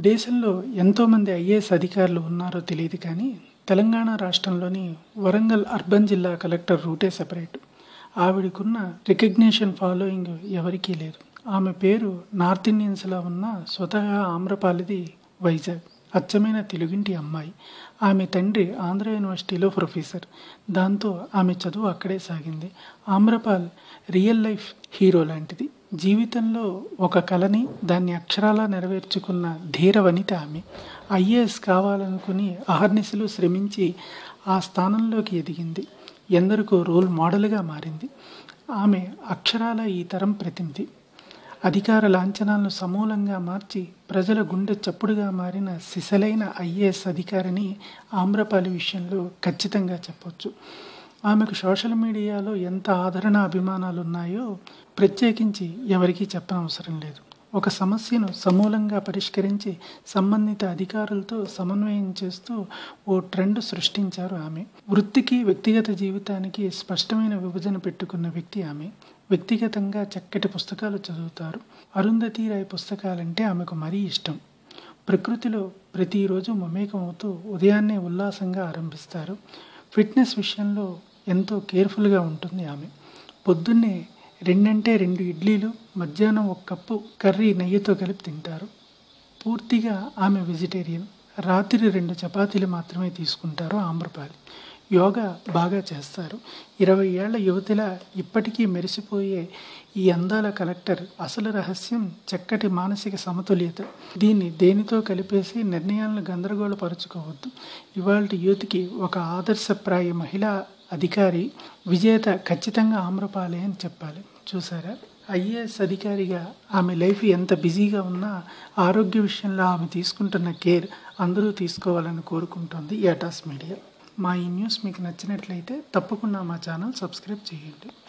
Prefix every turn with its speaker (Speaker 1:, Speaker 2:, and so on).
Speaker 1: దేశంలో ఎంతోమంది ఐఏఎస్ అధికారులు ఉన్నారో తెలియదు కానీ తెలంగాణ రాష్ట్రంలోని వరంగల్ అర్బన్ జిల్లా కలెక్టర్ రూటే సెపరేట్ ఆవిడకున్న రికగ్నిషన్ ఫాలోయింగ్ ఎవరికీ లేదు ఆమె పేరు నార్త్ ఇండియన్స్లో ఉన్న స్వతహా ఆమ్రపాలిది వైజాగ్ అచ్చమైన తెలుగింటి అమ్మాయి ఆమె తండ్రి ఆంధ్ర యూనివర్సిటీలో ప్రొఫెసర్ దాంతో ఆమె చదువు అక్కడే సాగింది ఆమ్రపాల్ రియల్ లైఫ్ హీరో లాంటిది జీవితంలో ఒక కళని దాన్ని అక్షరాలా నెరవేర్చుకున్న ధీర వనిత ఆమె ఐఏఎస్ కావాలనుకుని అహర్నిశలు శ్రమించి ఆ స్థానంలోకి ఎదిగింది ఎందరికో రోల్ మోడల్గా మారింది ఆమె అక్షరాల ఈ తరం ప్రతినిధి అధికార లాంఛనాలను సమూలంగా మార్చి ప్రజల గుండె చప్పుడుగా మారిన సిసలైన ఐఏఎస్ అధికారిని ఆమ్రపాలి విషయంలో ఖచ్చితంగా చెప్పొచ్చు ఆమెకు సోషల్ మీడియాలో ఎంత ఆదరణ అభిమానాలు ఉన్నాయో ప్రత్యేకించి ఎవరికీ చెప్పనవసరం లేదు ఒక సమస్యను సమూలంగా పరిష్కరించి సంబంధిత అధికారులతో సమన్వయం చేస్తూ ఓ ట్రెండ్ సృష్టించారు ఆమె వృత్తికి వ్యక్తిగత జీవితానికి స్పష్టమైన విభజన పెట్టుకున్న వ్యక్తి ఆమె వ్యక్తిగతంగా చక్కటి పుస్తకాలు చదువుతారు అరుంధతి రాయ్ పుస్తకాలంటే ఆమెకు మరీ ఇష్టం ప్రకృతిలో ప్రతిరోజు మమేకం అవుతూ ఉదయాన్నే ఉల్లాసంగా ఆరంభిస్తారు ఫిట్నెస్ విషయంలో ఎంతో కేర్ఫుల్గా ఉంటుంది ఆమె పొద్దున్నే రెండంటే రెండు ఇడ్లీలు మధ్యాహ్నం ఒక కప్పు కర్రీ నెయ్యితో కలిపి తింటారు పూర్తిగా ఆమె వెజిటేరియన్ రాత్రి రెండు చపాతీలు మాత్రమే తీసుకుంటారు ఆమ్రపాలి యోగా బాగా చేస్తారు ఇరవై ఏళ్ల యువతిలా ఇప్పటికీ మెరిసిపోయే ఈ అందాల కలెక్టర్ అసలు రహస్యం చక్కటి మానసిక సమతుల్యత దీన్ని దేనితో కలిపేసి నిర్ణయాలను గందరగోళపరుచుకోవద్దు ఇవాళ యూత్కి ఒక ఆదర్శప్రాయ మహిళా అధికారి విజేత ఖచ్చితంగా ఆమ్రపాలే అని చెప్పాలి చూసారా ఐఏఎస్ అధికారిగా ఆమె లైఫ్ ఎంత బిజీగా ఉన్నా ఆరోగ్య విషయంలో ఆమె తీసుకుంటున్న కేర్ అందరూ తీసుకోవాలని కోరుకుంటోంది ఏటాస్ మీడియా మా ఈ న్యూస్ మీకు నచ్చినట్లయితే తప్పకుండా మా ఛానల్ సబ్స్క్రైబ్ చేయండి